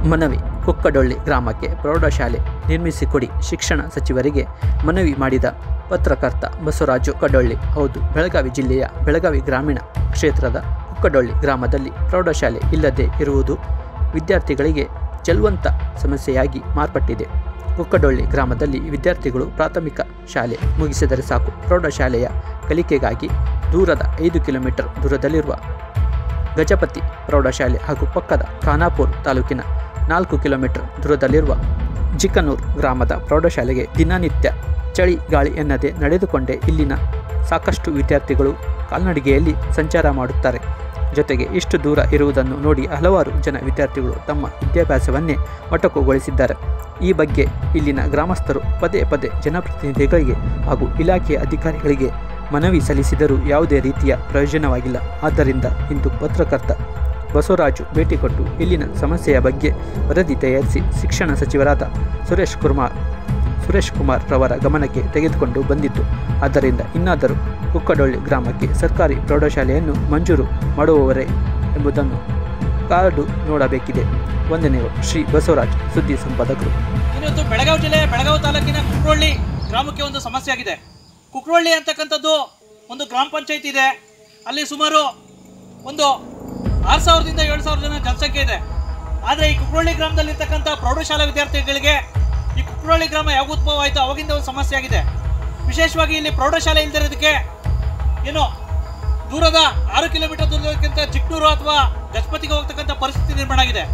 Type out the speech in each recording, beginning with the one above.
ಮನವಿ ಕುಕ್ಕಡೊಳ್ಳಿ ಗ್ರಾಮಕ್ಕೆ ಪ್ರೌಢಶಾಲೆ ನಿರ್ಮಿಸಿಕೊಡಿ ಶಿಕ್ಷಣ ಸಚಿವರಿಗೆ ಮನವಿ ಮಾಡಿದ ಪತ್ರಕರ್ತ ಬಸವರಾಜು ಕಡೊಳ್ಳಿ ಹೌದು ಬೆಳಗಾವಿ ಜಿಲ್ಲೆಯ ಬೆಳಗಾವಿ ಗ್ರಾಮೀಣ ಕ್ಷೇತ್ರದ ಕುಕ್ಕಡೊಳ್ಳಿ ಗ್ರಾಮದಲ್ಲಿ ಪ್ರೌಢಶಾಲೆ ಇಲ್ಲದೆ ಇರುವುದು ವಿದ್ಯಾರ್ಥಿಗಳಿಗೆ ಚೆಲ್ವಂತ ಸಮಸ್ಯೆಯಾಗಿ ಮಾರ್ಪಟ್ಟಿದೆ ಕುಕ್ಕಡೊಳ್ಳಿ ಗ್ರಾಮದಲ್ಲಿ ವಿದ್ಯಾರ್ಥಿಗಳು ಪ್ರಾಥಮಿಕ ಶಾಲೆ ಮುಗಿಸಿದರೆ ಸಾಕು ಪ್ರೌಢಶಾಲೆಯ ಕಲಿಕೆಗಾಗಿ ದೂರದ ಐದು ಕಿಲೋಮೀಟರ್ ದೂರದಲ್ಲಿರುವ ಗಜಪತಿ ಪ್ರೌಢಶಾಲೆ ಹಾಗೂ ಪಕ್ಕದ ಖಾನಾಪುರ್ ತಾಲೂಕಿನ ನಾಲ್ಕು ಕಿಲೋಮೀಟರ್ ದೂರದಲ್ಲಿರುವ ಜಿಕನೂರ್ ಗ್ರಾಮದ ಪ್ರೌಢಶಾಲೆಗೆ ದಿನನಿತ್ಯ ಚಳಿ ಗಾಳಿ ಎನ್ನದೆ ನಡೆದುಕೊಂಡೇ ಇಲ್ಲಿನ ಸಾಕಷ್ಟು ವಿದ್ಯಾರ್ಥಿಗಳು ಕಾಲ್ನಡಿಗೆಯಲ್ಲಿ ಸಂಚಾರ ಮಾಡುತ್ತಾರೆ ಜೊತೆಗೆ ಇಷ್ಟು ದೂರ ಇರುವುದನ್ನು ನೋಡಿ ಹಲವಾರು ಜನ ವಿದ್ಯಾರ್ಥಿಗಳು ತಮ್ಮ ವಿದ್ಯಾಭ್ಯಾಸವನ್ನೇ ಮೊಟಕುಗೊಳಿಸಿದ್ದಾರೆ ಈ ಬಗ್ಗೆ ಇಲ್ಲಿನ ಗ್ರಾಮಸ್ಥರು ಪದೇ ಪದೇ ಜನಪ್ರತಿನಿಧಿಗಳಿಗೆ ಹಾಗೂ ಇಲಾಖೆಯ ಅಧಿಕಾರಿಗಳಿಗೆ ಮನವಿ ಸಲ್ಲಿಸಿದರೂ ಯಾವುದೇ ರೀತಿಯ ಪ್ರಯೋಜನವಾಗಿಲ್ಲ ಆದ್ದರಿಂದ ಇಂದು ಪತ್ರಕರ್ತ ಬಸವರಾಜು ಭೇಟಿ ಕೊಟ್ಟು ಇಲ್ಲಿನ ಸಮಸ್ಯೆಯ ಬಗ್ಗೆ ವರದಿ ತಯಾರಿಸಿ ಶಿಕ್ಷಣ ಸಚಿವರಾದ ಸುರೇಶ್ ಕುಮಾರ್ ಸುರೇಶ್ ಕುಮಾರ್ ರವರ ಗಮನಕ್ಕೆ ತೆಗೆದುಕೊಂಡು ಬಂದಿತ್ತು ಆದ್ದರಿಂದ ಇನ್ನಾದರೂ ಕುಕ್ಕಡೊಳ್ಳಿ ಗ್ರಾಮಕ್ಕೆ ಸರ್ಕಾರಿ ಪ್ರೌಢಶಾಲೆಯನ್ನು ಮಂಜೂರು ಮಾಡುವವರೇ ಎಂಬುದನ್ನು ಕಾದು ನೋಡಬೇಕಿದೆ ವಂದನೆಗಳು ಶ್ರೀ ಬಸವರಾಜ್ ಸುದ್ದಿ ಸಂಪಾದಕರು ಇವತ್ತು ಬೆಳಗಾವಿ ಜಿಲ್ಲೆಯ ಬೆಳಗಾವಿ ತಾಲೂಕಿನ ಕುಕ್ರೋಳ್ಳಿ ಗ್ರಾಮಕ್ಕೆ ಒಂದು ಸಮಸ್ಯೆ ಆಗಿದೆ ಕುಕ್ರೋಳ್ಳಿ ಅಂತಕ್ಕಂಥದ್ದು ಒಂದು ಗ್ರಾಮ ಪಂಚಾಯತ್ ಇದೆ ಅಲ್ಲಿ ಸುಮಾರು ಒಂದು ಆರು ಸಾವಿರದಿಂದ ಏಳು ಸಾವಿರ ಜನ ಜನಸಂಖ್ಯೆ ಇದೆ ಆದರೆ ಈ ಕುಕ್ರೋಳ್ಳಿ ಗ್ರಾಮದಲ್ಲಿರ್ತಕ್ಕಂಥ ಪ್ರೌಢಶಾಲಾ ವಿದ್ಯಾರ್ಥಿಗಳಿಗೆ ಈ ಕುಕ್ರೋಳ್ಳಿ ಗ್ರಾಮ ಯಾವಾಗ ಉದ್ಭವ ಆಯಿತು ಅವಾಗಿಂದ ಒಂದು ಸಮಸ್ಯೆ ಆಗಿದೆ ವಿಶೇಷವಾಗಿ ಇಲ್ಲಿ ಪ್ರೌಢಶಾಲೆ ಇಲ್ದಿರೋದಕ್ಕೆ ಏನು ದೂರದ ಆರು ಕಿಲೋಮೀಟರ್ ದೂರದಕ್ಕಿಂತ ಚಿಕ್ಕನೂರು ಅಥವಾ ಗಜಪತಿಗೆ ಹೋಗ್ತಕ್ಕಂಥ ಪರಿಸ್ಥಿತಿ ನಿರ್ಮಾಣ ಆಗಿದೆ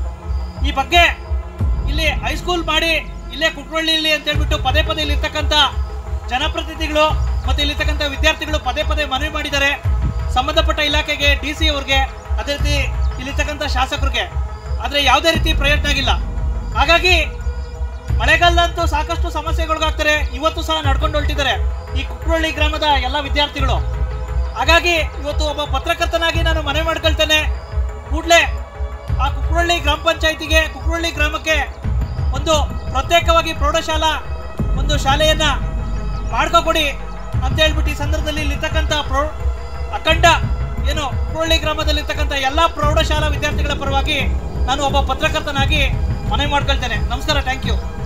ಈ ಬಗ್ಗೆ ಇಲ್ಲಿ ಹೈಸ್ಕೂಲ್ ಮಾಡಿ ಇಲ್ಲೇ ಕುಟ್ರಳ್ಳಿಯಲ್ಲಿ ಅಂತ ಹೇಳ್ಬಿಟ್ಟು ಪದೇ ಪದೇ ಇಲ್ಲಿರ್ತಕ್ಕಂಥ ಜನಪ್ರತಿನಿಧಿಗಳು ಮತ್ತೆ ಇಲ್ಲಿರ್ತಕ್ಕಂಥ ವಿದ್ಯಾರ್ಥಿಗಳು ಪದೇ ಪದೇ ಮನವಿ ಮಾಡಿದ್ದಾರೆ ಸಂಬಂಧಪಟ್ಟ ಇಲಾಖೆಗೆ ಡಿ ಸಿ ಅವ್ರಿಗೆ ಅದೇ ರೀತಿ ಇಲ್ಲಿರ್ತಕ್ಕಂಥ ಶಾಸಕರಿಗೆ ಆದರೆ ಯಾವುದೇ ರೀತಿ ಪ್ರಯತ್ನ ಆಗಿಲ್ಲ ಹಾಗಾಗಿ ಮಳೆಗಾಲದಂತೂ ಸಾಕಷ್ಟು ಸಮಸ್ಯೆಗೊಳಗಾಗ್ತಾರೆ ಇವತ್ತು ಸಹ ನಡ್ಕೊಂಡು ಹೊರಟಿದ್ದಾರೆ ಈ ಕುಕ್ರಳ್ಳಿ ಗ್ರಾಮದ ಎಲ್ಲ ವಿದ್ಯಾರ್ಥಿಗಳು ಹಾಗಾಗಿ ಇವತ್ತು ಒಬ್ಬ ಪತ್ರಕರ್ತನಾಗಿ ನಾನು ಮನವಿ ಮಾಡ್ಕೊಳ್ತೇನೆ ಕೂಡಲೇ ಆ ಕುಕ್ರಳ್ಳಿ ಗ್ರಾಮ ಪಂಚಾಯಿತಿಗೆ ಕುಕ್ರಳ್ಳಿ ಗ್ರಾಮಕ್ಕೆ ಒಂದು ಪ್ರತ್ಯೇಕವಾಗಿ ಪ್ರೌಢಶಾಲಾ ಒಂದು ಶಾಲೆಯನ್ನ ಮಾಡ್ಕೊಕೊಡಿ ಅಂತ ಹೇಳ್ಬಿಟ್ಟು ಈ ಸಂದರ್ಭದಲ್ಲಿ ಇಲ್ಲಿರ್ತಕ್ಕಂಥ ಪ್ರೌ ಅಖಂಡ ಏನು ಕುಕ್ರಳ್ಳಿ ಗ್ರಾಮದಲ್ಲಿರ್ತಕ್ಕಂಥ ಎಲ್ಲ ಪ್ರೌಢಶಾಲಾ ವಿದ್ಯಾರ್ಥಿಗಳ ಪರವಾಗಿ ನಾನು ಒಬ್ಬ ಪತ್ರಕರ್ತನಾಗಿ ಮನವಿ ಮಾಡ್ಕೊಳ್ತೇನೆ ನಮಸ್ಕಾರ ಥ್ಯಾಂಕ್ ಯು